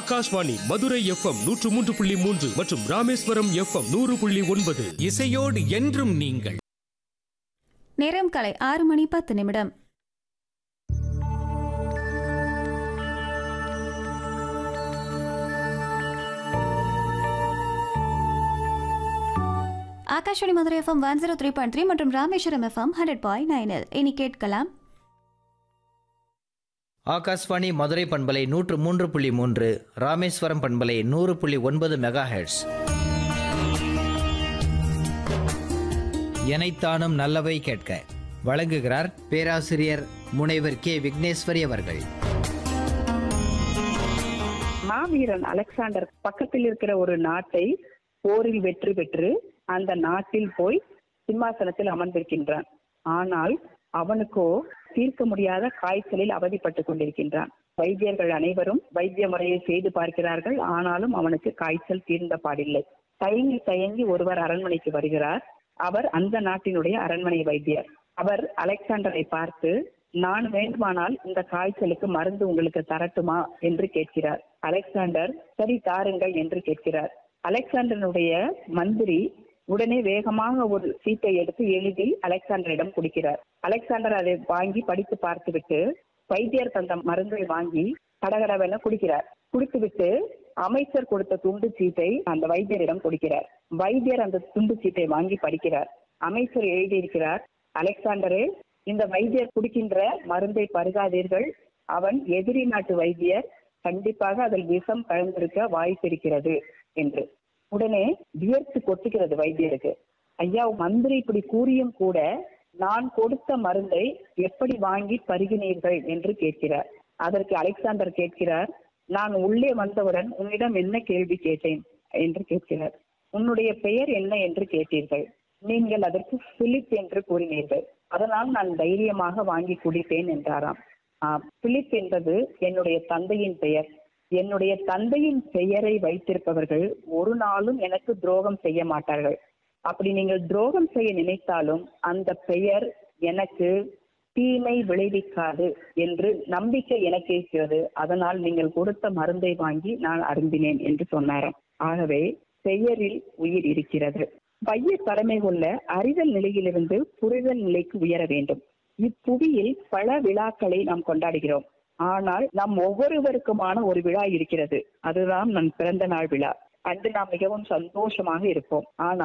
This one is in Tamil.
ஆகாஷ்வாணி மதுரை எஃப்எம் நூற்று மூன்று புள்ளி மூன்று மற்றும் ராமேஸ்வரம் எஃப்எம் நூறு புள்ளி ஒன்பது இசையோடு என்றும் நீங்கள் நேரம் காலை ஆறு மணி பத்து நிமிடம் Akashvani Madurai FM one zero three point three மற்றும் ராமேஸ்வரம் எஃப்எம் ஹண்ட்ரட் பாயிண்ட் நைனில் இனி கேட்கலாம் ஆகாஷ்வாணி மதுரை பண்பலை நூற்று மூன்று புள்ளி மூன்று ராமேஸ்வரம் பண்பலை நூறு புள்ளி ஒன்பது மெகா ஹெர்ட்ஸ் எனைத்தானும் நல்லவை கேட்க வழங்குகிறார் பேராசிரியர் முனைவர் கே விக்னேஸ்வரி அவர்கள் மாவீரன் அலெக்சாண்டர் பக்கத்தில் இருக்கிற ஒரு நாட்டை போரில் வெற்றி பெற்று அந்த நாட்டில் போய் சிம்மாசனத்தில் அமர்ந்திருக்கின்றான் ஆனால் அவனுக்கோ தீர்க்க முடியாத காய்ச்சலில் அவதிப்பட்டுக் கொண்டிருக்கின்றான் வைத்தியர்கள் அனைவரும் வைத்திய முறையை செய்து பார்க்கிறார்கள் ஆனாலும் அவனுக்கு காய்ச்சல் தீர்ந்த பாடில்லை தயங்கி தயங்கி ஒருவர் அரண்மனைக்கு வருகிறார் அவர் அந்த நாட்டினுடைய அரண்மனை வைத்தியர் அவர் அலெக்சாண்டரை பார்த்து நான் வேண்டுமானால் இந்த காய்ச்சலுக்கு மருந்து உங்களுக்கு தரட்டுமா என்று கேட்கிறார் அலெக்சாண்டர் சரி தாருங்கள் என்று கேட்கிறார் அலெக்சாண்டருடைய மந்திரி உடனே வேகமாக ஒரு சீட்டை எடுத்து எளிதில் அலெக்சாண்டரிடம் கொடுக்கிறார் அலெக்சாண்டர் அதை வாங்கி படித்து பார்த்துவிட்டு வைத்தியர் தந்த மருந்தை வாங்கி கடகடவென குடிக்கிறார் குடித்துவிட்டு அமைச்சர் கொடுத்த துண்டு சீட்டை அந்த வைத்தியரிடம் கொடுக்கிறார் வைத்தியர் அந்த துண்டு சீட்டை வாங்கி படிக்கிறார் அமைச்சர் எழுதியிருக்கிறார் அலெக்சாண்டரே இந்த வைத்தியர் குடிக்கின்ற மருந்தை பருகாதீர்கள் அவன் எதிரி நாட்டு வைத்தியர் கண்டிப்பாக அதில் விஷம் கலந்திருக்க வாய்ப்பிருக்கிறது என்று உடனே வியர்த்து கொட்டுகிறது வைத்தியருக்கு ஐயா மந்திரி இப்படி கூறியும் கூட நான் கொடுத்த மருந்தை எப்படி வாங்கி பருகினீர்கள் என்று கேட்கிறார் அதற்கு அலெக்சாண்டர் கேட்கிறார் நான் உள்ளே வந்தவுடன் உன்னிடம் என்ன கேள்வி கேட்டேன் என்று கேட்கிறார் உன்னுடைய பெயர் என்ன என்று கேட்டீர்கள் நீங்கள் அதற்கு பிலிப் என்று கூறினீர்கள் அதனால் நான் தைரியமாக வாங்கி குடித்தேன் என்றாராம் ஆஹ், பிலிப் என்பது என்னுடைய தந்தையின் பெயர் என்னுடைய தந்தையின் பெயரை வைத்திருப்பவர்கள் ஒரு நாளும் எனக்கு துரோகம் செய்ய மாட்டார்கள் அப்படி நீங்கள் துரோகம் செய்ய நினைத்தாலும் அந்த பெயர் எனக்கு தீமை விளைவிக்காது என்று நம்பிக்கை எனக்கு இருக்கிறது அதனால் நீங்கள் கொடுத்த மருந்தை வாங்கி நான் அருந்தினேன் என்று சொன்னாராம் ஆகவே பெயரில் உயிர் இருக்கிறது பைய தலைமை கொள்ள அறிதல் நிலையிலிருந்து புரிதல் நிலைக்கு உயர வேண்டும் இப்புவியில் பல விழாக்களை நாம் கொண்டாடுகிறோம் ஆனால் நம் ஒவ்வொருவருக்குமான ஒரு விழா இருக்கிறது அதுதான் நம் பிறந்த நாள் விழா அன்று நாம் மிகவும் சந்தோஷமாக இருப்போம் ஆனால்